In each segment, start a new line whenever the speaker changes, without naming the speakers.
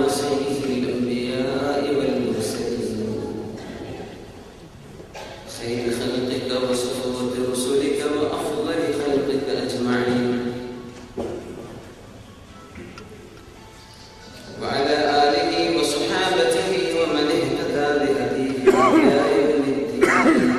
سيد الأنبياء والمرسلين خير خلقك وصفوة رسلك وأفضل خلقك أجمعين وعلى آله وصحابته ومن اهتدى بهديه إلى يوم الدين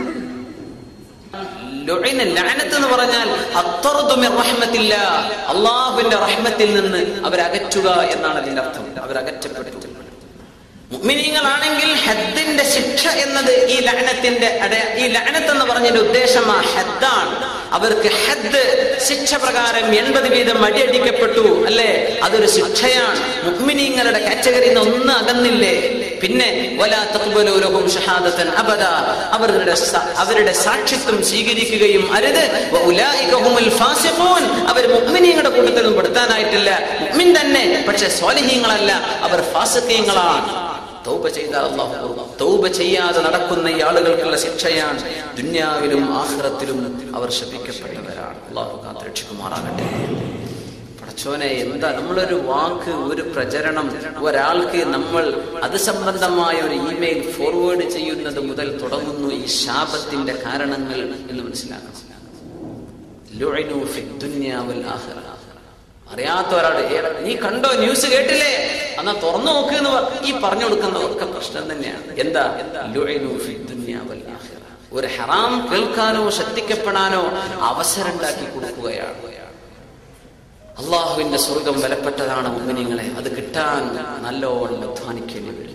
ലുഇന ലഅനത്ത് എന്ന് പറഞ്ഞാൽ അത്തറുദു മിർ റഹ്മത്തില്ല അള്ളാഹുവിന്റെ റഹ്മത്തിൽ നിന്ന് അവരകറ്റുക എന്നാണ് അതിന്റെ അർത്ഥം അവരകറ്റപ്പെട്ടു മുഅ്മിനീങ്ങളാണെങ്കിൽ ഹദ്ദിന്റെ ശിക്ഷ എന്നത് ഈ ലഅനത്തിന്റെ അടയ ഈ ലഅനത്ത് എന്ന് പറഞ്ഞതിന്റെ ഉദ്ദേശം ആ ഹദ്ദാണ് അവർക്ക് ഹദ്ദ് ശിക്ഷ പ്രകാരം എൺപത് വീതം അടിയടിക്കപ്പെട്ടു അല്ലേ അതൊരു ശിക്ഷയാണ് മുഅ്മിനീങ്ങളുടെ കാറ്റഗറിയിൽ നിന്ന് ഒന്ന് അകന്നില്ലേ പിന്നെ വലാ തഖ്ബലു ലഹും ഷഹാദതൻ അബദ അവരുടെ സ- അവരുടെ സാക്ഷിത്വം സ്വീകരിക്കുകയും അരുത് വ ഉലൈക ഹുമുൽ ഫാസിഖൂൻ അവർ മുഅ്മിനീങ്ങളുടെ കൂട്ടത്തിൽ നിന്നും പെടുത്താനായിട്ടില്ല മുഅ്മിൻ തന്നെ പക്ഷെ സ്വാലിഹീങ്ങളല്ല അവർ ഫാസിഖീങ്ങളാണ് തൗബ ചെയ്താൽ അല്ലാഹു പൊറുക്കും. തൗബ ചെയ്യാതെ നടക്കുന്ന ഈ ആളുകൾക്കുള്ള ശിക്ഷയാണ് ദുന്യാവിലും ആഖിറത്തിലും അവർ ശപിക്കപ്പെട്ടവരാണ് അള്ളാഹു കാത്തുരക്ഷിക്കുമാറാകട്ടെ പടച്ചോനെ എന്താ നമ്മളൊരു വാക്ക് ഒരു പ്രചരണം ഒരാൾക്ക് നമ്മൾ അത് സംബന്ധമായ ഒരു ഇമെയിൽ ഫോർവേഡ് ചെയ്യുന്നത് മുതൽ തുടങ്ങുന്നു ഈ ശാപത്തിന്റെ കാരണങ്ങൾ എന്ന് മനസ്സിലാക്കണം ലുഇനു ഫി ദുനിയ വൽ ആഖിറ. അറിയാത്ത ഒരാൾ "ഏടാ, നീ കണ്ടോ ന്യൂസ് കേട്ടില്ലേ എന്നാ തുറന്നു നോക്ക് എന്ന് പറ- ഈ പറഞ്ഞു കൊടുക്കുന്നതൊക്കെ പ്രശ്നം തന്നെയാണ് എന്താ ലുഇനു ഫി ദുനിയ വൽ ആഖിറ. ഒരു ഹറാം കേൾക്കാനോ ശ്രദ്ധിക്കപ്പെടാനോ അവസരം ഉണ്ടാക്കി കൊടുക്കുകയാണ് അള്ളാഹുവിന്റെ സ്വർഗം ബലപ്പെട്ടതാണ് മുമ്പിനിങ്ങളെ അത് കിട്ടാൻ നല്ലോണം അധ്വാനിക്കേണ്ടി വരും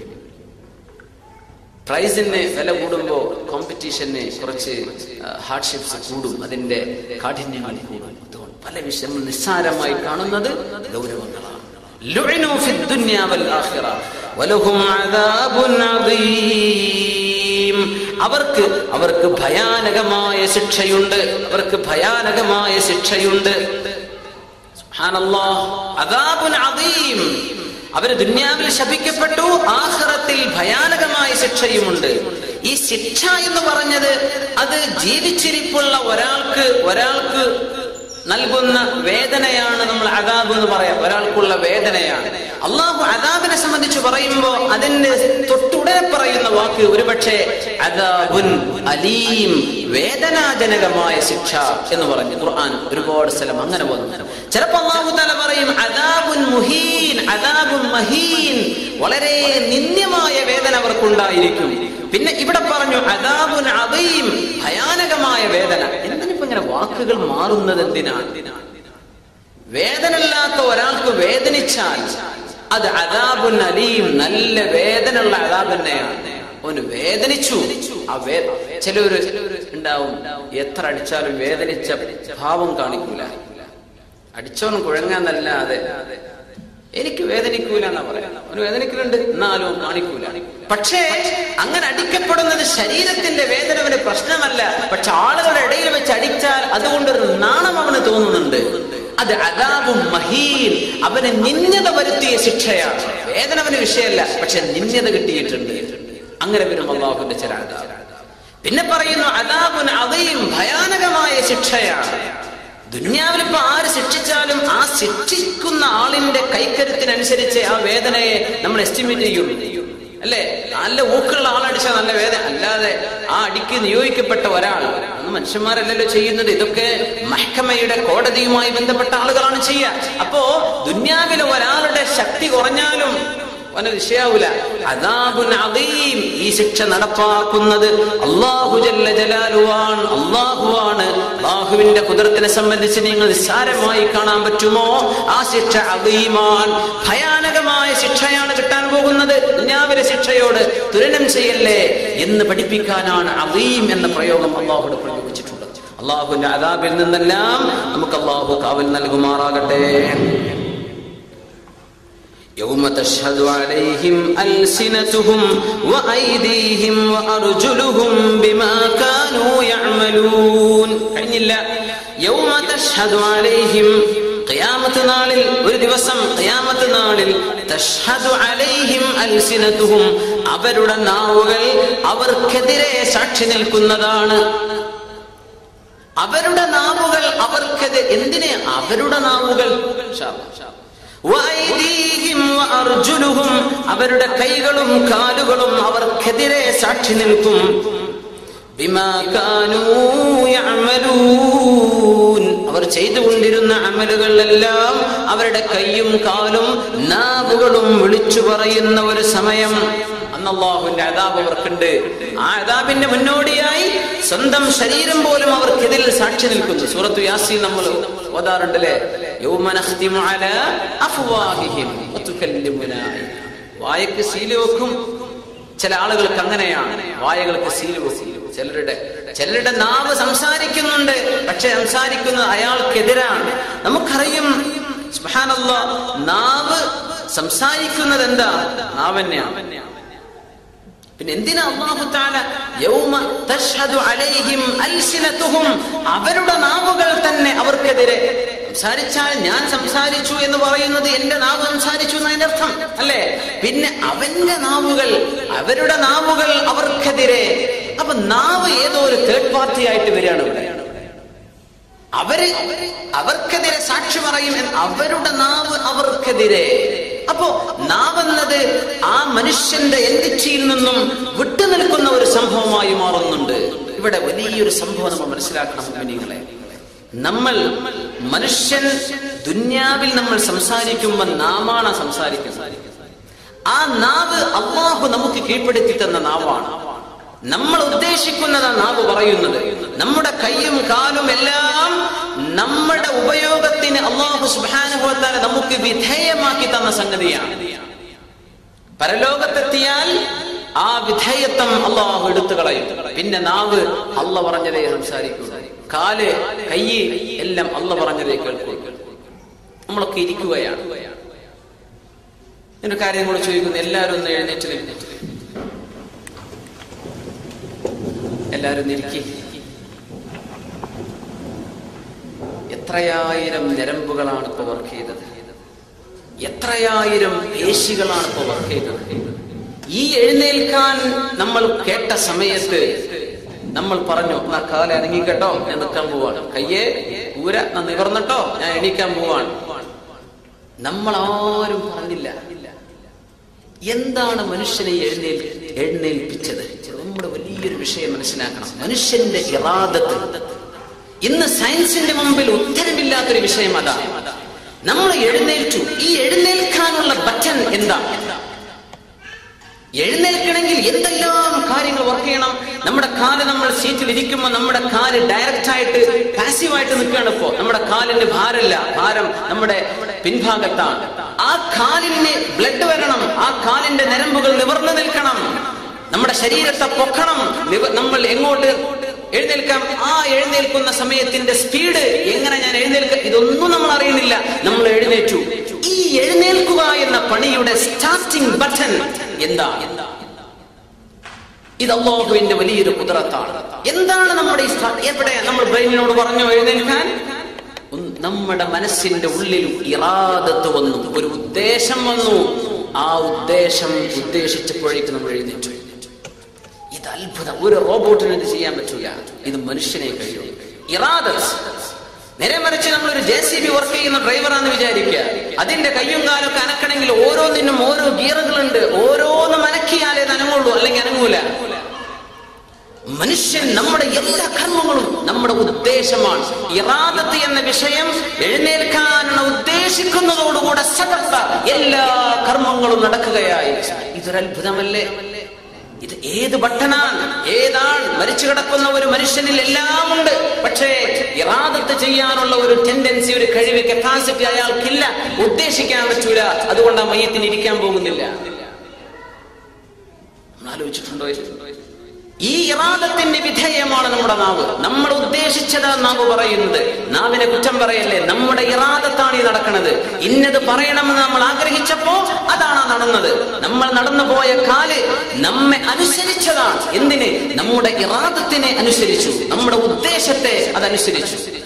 പ്രൈസിന് വില കൂടുമ്പോൾ കോമ്പറ്റീഷന് കുറച്ച് ഹാർഡ്ഷിപ്സ് കൂടും അതിന്റെ കാഠിന്യങ്ങൾ കൂടും അതുകൊണ്ട് പല വിഷയങ്ങൾ നിസ്സാരമായി കാണുന്നത് ഗൗരവങ്ങളാണ് ലുഇനു ഫി ദുനിയ വൽ ആഖിറ വലഹും അദാബുൻ അദീം അവർക്ക് അവർക്ക് ഭയാനകമായ ശിക്ഷയുണ്ട് അവർക്ക് ഭയാനകമായ ശിക്ഷയുണ്ട് സുബ്ഹാനല്ലാഹ്. അദാബുൻ അദീം. അവര് ദുന്യാവിൽ ശപിക്കപ്പെട്ടു ആഖിറത്തിൽ ഭയാനകമായ ശിക്ഷയുമുണ്ട് ഈ ശിക്ഷ എന്ന് പറഞ്ഞത് അത് ജീവിച്ചിരിപ്പുള്ള ഒരാൾക്ക് ഒരാൾക്ക് നൽകുന്ന വേദനയാണ് നമ്മൾ അദാബ് എന്ന് പറയാം ഒരാൾക്കുള്ള വേദനയാണ് അള്ളാഹു അദാബിനെ സംബന്ധിച്ച് പറയുമ്പോൾ അതിന്റെ തൊട്ടുടനെ പറയുന്ന വാക്ക് ഒരുപക്ഷെ അദാബുൻ അലീം വേദനാജനകമായ ശിക്ഷ എന്ന് പറഞ്ഞു ഖുർആൻ ഒരുപാട് സ്ഥലം അങ്ങനെ വന്നു ചിലപ്പോ അള്ളാഹു താല പറയും അദാബുൻ മുഹീൻ അദാബുൻ മഹീൻ വളരെ നിന്ദ്യമായ വേദന അവർക്കുണ്ടായിരിക്കും പിന്നെ ഇവിടെ പറഞ്ഞു അദാബുൻ അദീം ഭയാനകമായ വേദന എന്തിനിപ്പോ ഇങ്ങനെ വാക്കുകൾ മാറുന്നത് എന്തിനാണ് വേദനയില്ലാത്ത ഒരാൾക്ക് വേദനിച്ചാൽ അത് അദാബുൻ അലീം നല്ല വേദനയുള്ള അദാബ് തന്നെയാണ് അവന് വേദനിച്ചു ആ വേ ചിലവര് ഉണ്ടാവും എത്ര അടിച്ചാലും വേദനിച്ച ഭാവം കാണിക്കൂല അടിച്ചവൻ കുഴങ്ങാന്നല്ലാതെ എനിക്ക് വേദനിക്കൂല എന്നാ പറയാം അവന് വേദനിക്കലുണ്ട് എന്നാലും കാണിക്കൂല പക്ഷേ അങ്ങനെ അടിക്കപ്പെടുന്നത് ശരീരത്തിന്റെ വേദന അവന് പ്രശ്നമല്ല പക്ഷെ ആളുകളുടെ ഇടയിൽ വെച്ച് അടിച്ചാൽ അതുകൊണ്ടൊരു നാണം അവന് തോന്നുന്നുണ്ട് അത് അതാബും മഹീൻ അവന് നിന്യത വരുത്തിയ ശിക്ഷയാണ് വേദന അവന് വിഷയമല്ല പക്ഷെ നിന്യത കിട്ടിയിട്ടുണ്ട് അങ്ങനെ വരും അള്ളാഹുവിന്റെ ചില അതാബ് പിന്നെ പറയുന്നു അതാബുൻ അതയും ഭയാനകമായ ശിക്ഷയാണ് ദുന്യാവിൽ ഇപ്പൊ ആര് ശിക്ഷിച്ചാലും ആ ശിക്ഷിക്കുന്ന ആളിന്റെ കൈക്കരുത്തിനനുസരിച്ച് ആ വേദനയെ നമ്മൾ എസ്റ്റിമേറ്റ് ചെയ്യും അല്ലേ നല്ല ഊക്കുള്ള ആളടിച്ചാൽ നല്ല വേദന അല്ലാതെ ആ അടിക്ക് നിയോഗിക്കപ്പെട്ട ഒരാൾ അന്ന് മനുഷ്യന്മാരല്ലല്ലോ ചെയ്യുന്നത് ഇതൊക്കെ മഹ്കമയുടെ കോടതിയുമായി ബന്ധപ്പെട്ട ആളുകളാണ് ചെയ്യുക അപ്പോ ദുന്യാവിലെ ഒരാളുടെ ശക്തി കുറഞ്ഞാലും അവന് വിഷയാവൂല അദാബുൻ അദീം ഈ ശിക്ഷ നടപ്പാക്കുന്നത് അള്ളാഹു ജല്ല ജലാലുവാണ് അള്ളാഹുവാണ് അള്ളാഹുവിന്റെ കുതിരത്തിനെ സംബന്ധിച്ച് നിങ്ങൾ നിസ്സാരമായി കാണാൻ പറ്റുമോ ആ ശിക്ഷ അദീമാൻ ഭയാനകമായ ശിക്ഷയാണ് കിട്ടാൻ പോകുന്നത് ദുനിയാവിലെ ശിക്ഷയോട് തുലനം ചെയ്യല്ലേ എന്ന് പഠിപ്പിക്കാനാണ് അദീം എന്ന പ്രയോഗം അള്ളാഹുടെ പ്രയോഗിച്ചിട്ടുള്ളത് അള്ളാഹുവിന്റെ അദാബിൽ നിന്നെല്ലാം നമുക്ക് അള്ളാഹു കാവൽ നൽകുമാറാകട്ടെ يوم تشهد عليهم ألسنتهم وأيديهم وأرجلهم بما كانوا يعملون കഴിഞ്ഞില്ല يوم تشهد عليهم ഖിയാമത്ത് നാളിൽ ഒരു ദിവസം ഖിയാമത്ത് നാളിൽ തഷ്ഹദു അലൈഹിം അൽസിനതുഹും അവരുടെ നാവുകൾ അവർക്കെതിരെ സാക്ഷി നിൽക്കുന്നതാണ് അവരുടെ നാവുകൾ അവർക്കെതിരെ എന്തിനെ അവരുടെ നാവുകൾ ഷാ, ഷാ. വഅയ്ദീഹിം വഅർജുലുഹും അവരുടെ കൈകളും കാലുകളും അവർക്കെതിരെ സാക്ഷി നിൽക്കും ബിമാ കാനൂ യഅമലൂൻ അവർ ചെയ്തുകൊണ്ടിരുന്ന അമലുകളെല്ലാം അവരുടെ കൈയും കാലും നാവുകളും വിളിച്ചു പറയുന്ന ഒരു സമയം അന്ന് അള്ളാഹുവിന്റെ അതാബ് അവർക്കുണ്ട് ആ അതാബിന്റെ മുന്നോടിയായി സ്വന്തം ശരീരം പോലും അവർക്കെതിരിൽ സാക്ഷി നിൽക്കുന്നു സൂറത്തു യാസി നമ്മൾ ഓതാറുണ്ടല്ലേ യൗമ നഖ്തിമു അലാ അഫ്വാഹിഹിം വതുകല്ലിമുനാ അയ്നാഹും. വായക്ക് സീല് വെക്കും ചില ആളുകൾക്ക് അങ്ങനെയാണ് വായകൾക്ക് സീല് വെക്കും ചിലരുടെ ചിലരുടെ നാവ് സംസാരിക്കുന്നുണ്ട് പക്ഷെ സംസാരിക്കുന്നത് അയാൾക്കെതിരാണ് നമുക്കറിയും സുബ്ഹാനല്ലാ, നാവ് സംസാരിക്കുന്നത് എന്താ നാവന്നെയാണ് പിന്നെ എന്തിനാ അള്ളാഹു താല യൗമ തഷ്ഹദു അലൈഹിം അൽസിനതുഹും അവരുടെ നാവുകൾ തന്നെ അവർക്കെതിരെ സംസാരിച്ചാൽ ഞാൻ സംസാരിച്ചു എന്ന് പറയുന്നത് എന്റെ നാവ് സംസാരിച്ചു എന്നതിന്റെ അർത്ഥം അല്ലേ പിന്നെ അവന്റെ നാവുകൾ അവരുടെ നാവുകൾ അവർക്കെതിരെ അപ്പൊ നാവ് ഏതോ ഒരു തേർഡ് പാർട്ടി ആയിട്ട് വരികയാണ് ഇവിടെ അവര് അവർക്കെതിരെ സാക്ഷി പറയും എന്ന് അവരുടെ നാവ് അവർക്കെതിരെ അപ്പോ നാവെന്നത് ആ മനുഷ്യന്റെ എന്തിച്ചയിൽ നിന്നും വിട്ടുനിൽക്കുന്ന ഒരു സംഭവമായി മാറുന്നുണ്ട് ഇവിടെ വലിയൊരു സംഭവം നമ്മൾ മനസ്സിലാക്കണം മുനികളെ നമ്മൾ മനുഷ്യൻ ദുന്യാവിൽ നമ്മൾ സംസാരിക്കുമ്പോൾ നാമാണ് സംസാരിക്കുന്നത് ആ നാവ് അള്ളാഹു നമുക്ക് കീഴ്പ്പെടുത്തി തന്ന നാവാണ് നമ്മൾ ഉദ്ദേശിക്കുന്നത് ആ നാവ് പറയുന്നത് നമ്മുടെ കൈയും കാലും എല്ലാം നമ്മുടെ ഉപയോഗത്തിന് അള്ളാഹു സുബാനുഭവത്താൽ നമുക്ക് വിധേയമാക്കി തന്ന സംഗതിയാണ് പരലോകത്തെത്തിയാൽ ആ വിധേയത്വം അള്ളാഹു എടുത്തു കളയും പിന്നെ നാവ് അല്ല പറഞ്ഞതേ സംസാരിക്കൂ കാല് കൈ എല്ലാം അല്ല പറഞ്ഞതേ കേൾക്കൂ നമ്മളൊക്കെ ഇരിക്കുകയാണ് ഒരു കാര്യം കൂടെ ചോദിക്കുന്നു എല്ലാവരും ഒന്ന് എഴുന്നേറ്റ് നിൽക്കും എല്ലാവരും ഇരിക്കി എത്രയായിരം ഞരമ്പുകളാണ് ഇപ്പൊ വർക്ക് ചെയ്തത് എത്രയായിരം പേശികളാണ് ഇപ്പൊ വർക്ക് ചെയ്തത് ഈ എഴുന്നേൽക്കാൻ നമ്മൾ കേട്ട സമയത്ത് നമ്മൾ പറഞ്ഞു എന്നാ കാല അനങ്ങിക്കട്ടോ ഞാൻ നിൽക്കാൻ പോവാണ് കയ്യെ ഊര ഞാൻ നിവർന്നിട്ടോ ഞാൻ എണീക്കാൻ പോവാണ് നമ്മൾ ആരും പറഞ്ഞില്ല എന്താണ് മനുഷ്യനെ എഴുന്നേൽ എഴുന്നേൽപ്പിച്ചത് നമ്മുടെ വലിയൊരു വിഷയം മനസ്സിലാക്കണം മനുഷ്യന്റെ ഇറാദത്ത് ഇന്ന് സയൻസിന്റെ മുമ്പിൽ ഉത്തരമില്ലാത്തൊരു വിഷയം അതാണ് നമ്മൾ എഴുന്നേൽച്ചു ഈ എഴുന്നേൽക്കാനുള്ള ബറ്റൺ എന്താ എഴുന്നേൽക്കണമെങ്കിൽ എന്തെല്ലാം കാര്യങ്ങൾ വർക്ക് ചെയ്യണം നമ്മുടെ കാല് നമ്മൾ സീറ്റിൽ ഇരിക്കുമ്പോൾ നമ്മുടെ കാല് ഡയറക്റ്റ് ആയിട്ട് പാസീവായിട്ട് നിൽക്കുകയാണ് ഇപ്പോ നമ്മുടെ കാലിന് ഭാരമില്ല ഭാരം നമ്മുടെ പിൻഭാഗത്താണ് ആ കാലിന് ബ്ലഡ് വരണം ആ കാലിന്റെ നരമ്പുകൾ നിവർന്നു നിൽക്കണം നമ്മുടെ ശരീരത്തെ പൊക്കണം നിവ- നമ്മൾ എങ്ങോട്ട് എഴുന്നേൽക്കാം ആ എഴുന്നേൽക്കുന്ന സമയത്തിന്റെ സ്പീഡ് എങ്ങനെ ഞാൻ എഴുന്നേൽക്ക ഇതൊന്നും നമ്മൾ അറിയുന്നില്ല നമ്മൾ എഴുന്നേറ്റു ഈ എഴുന്നേൽക്കുക എന്ന പണിയുടെ സ്റ്റാർട്ടിംഗ് ബട്ടൺ എന്താ ഇത് അള്ളാഹുവിന്റെ വലിയൊരു കുതിരത്താണ് എന്താണ് നമ്മുടെ ഈ സ്ഥാ- എവിടെ നമ്മൾ ബ്രെയിനിനോട് പറഞ്ഞു എഴുന്നേൽക്കാൻ ഒന്ന് നമ്മുടെ മനസ്സിന്റെ ഉള്ളിൽ ഇറാദത്ത് വന്നു ഒരു ഉദ്ദേശം വന്നു ആ ഉദ്ദേശം ഉദ്ദേശിച്ചപ്പോഴേക്ക് നമ്മൾ എഴുന്നേറ്റു ഇത് അത്ഭുതം ഒരു റോബോട്ടിന് ഇത് ചെയ്യാൻ പറ്റൂല ഇത് മനുഷ്യനെ കഴിയും ഇറാദത്ത് നേരെ മറിച്ച് നമ്മളൊരു ജെ സി ബി വർക്ക് ചെയ്യുന്ന ഡ്രൈവറാന്ന് വിചാരിക്കുക അതിന്റെ കയ്യും കാലൊക്കെ അനക്കണമെങ്കിൽ ഓരോന്നിനും ഓരോ ഗിയറുകളുണ്ട് ഓരോന്നും അനക്കിയാലേ ഇത് അനങ്ങുള്ളൂ അല്ലെങ്കിൽ അനങ്ങൂല മനുഷ്യൻ നമ്മുടെ എല്ലാ കർമ്മങ്ങളും നമ്മുടെ ഉദ്ദേശമാണ് ഇറാദത്ത് എന്ന വിഷയം എഴുന്നേൽക്കാനുള്ള ഉദ്ദേശിക്കുന്നതോടുകൂടെ സകത്ത എല്ലാ കർമ്മങ്ങളും നടക്കുകയായി ഇതൊരു അത്ഭുതമല്ലേ ഇത് ഏത് ബട്ടനാണ് ഏതാണ് മരിച്ചു കിടക്കുന്ന ഒരു മനുഷ്യനിൽ എല്ലാം ഉണ്ട് പക്ഷേ ഇറാദത്ത് ചെയ്യാനുള്ള ഒരു ടെൻഡൻസി ഒരു കഴിവ് കപ്പാസിറ്റി അയാൾക്കില്ല ഉദ്ദേശിക്കാൻ പറ്റൂല അതുകൊണ്ട് ആ മയ്യത്തിന് ഇരിക്കാൻ പോകുന്നില്ല നമ്മൾ ആലോചിച്ചിട്ടുണ്ടോ ഇത്? ഈ ഇറാദത്തിന്റെ വിധേയമാണ് നമ്മുടെ നാവ് നമ്മൾ ഉദ്ദേശിച്ചതാ നാവ് പറയുന്നത് നാവിനെ കുറ്റം പറയല്ലേ നമ്മുടെ ഇറാദത്താണ് ഈ നടക്കുന്നത് ഇന്നത് പറയണമെന്ന് നമ്മൾ ആഗ്രഹിച്ചപ്പോ അതാണ് നടന്നത് നമ്മൾ നടന്നു പോയ കാല് നമ്മെ അനുസരിച്ചതാണ് എന്തിന് നമ്മുടെ ഇറാദത്തിനെ അനുസരിച്ചു നമ്മുടെ ഉദ്ദേശത്തെ അതനുസരിച്ചു